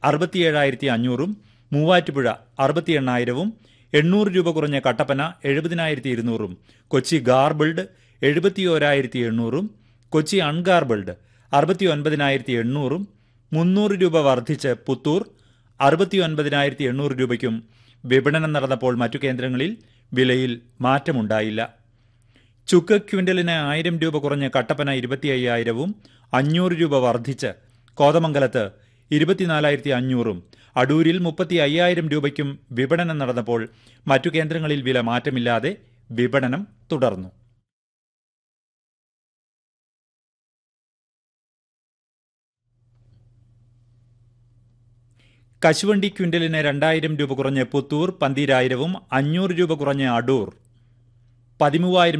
അറുപത്തിയേഴായിരത്തി അഞ്ഞൂറും മൂവാറ്റുപുഴ അറുപത്തി എണ്ണായിരവും എണ്ണൂറ് രൂപ കുറഞ്ഞ കട്ടപ്പന എഴുപതിനായിരത്തി ഇരുന്നൂറും കൊച്ചി ഗാർബിൾഡ് എഴുപത്തിയോരായിരത്തി എണ്ണൂറും കൊച്ചി അൺഗാർബിൾഡ് അറുപത്തി ഒൻപതിനായിരത്തി എണ്ണൂറും മുന്നൂറ് രൂപ വർദ്ധിച്ച് പുത്തൂർ അറുപത്തി ഒൻപതിനായിരത്തി എണ്ണൂറ് രൂപയ്ക്കും വിപണനം നടന്നപ്പോൾ മറ്റു കേന്ദ്രങ്ങളിൽ വിലയിൽ മാറ്റമുണ്ടായില്ല ചുക്ക് ക്വിൻ്റലിന് ആയിരം രൂപ കുറഞ്ഞ് കട്ടപ്പന ഇരുപത്തി അയ്യായിരവും അഞ്ഞൂറ് രൂപ വർദ്ധിച്ച് കോതമംഗലത്ത് ഇരുപത്തിനാലായിരത്തി അഞ്ഞൂറും അടൂരിൽ മുപ്പത്തി അയ്യായിരം രൂപയ്ക്കും വിപണനം നടന്നപ്പോൾ മറ്റു കേന്ദ്രങ്ങളിൽ വില മാറ്റമില്ലാതെ വിപണനം തുടർന്നു കശുവണ്ടി ക്വിൻ്റലിന് രണ്ടായിരം രൂപ കുറഞ്ഞ് പുത്തൂർ പന്തീരായിരവും അഞ്ഞൂറ് രൂപ കുറഞ്ഞ് അടൂർ പതിമൂവായിരം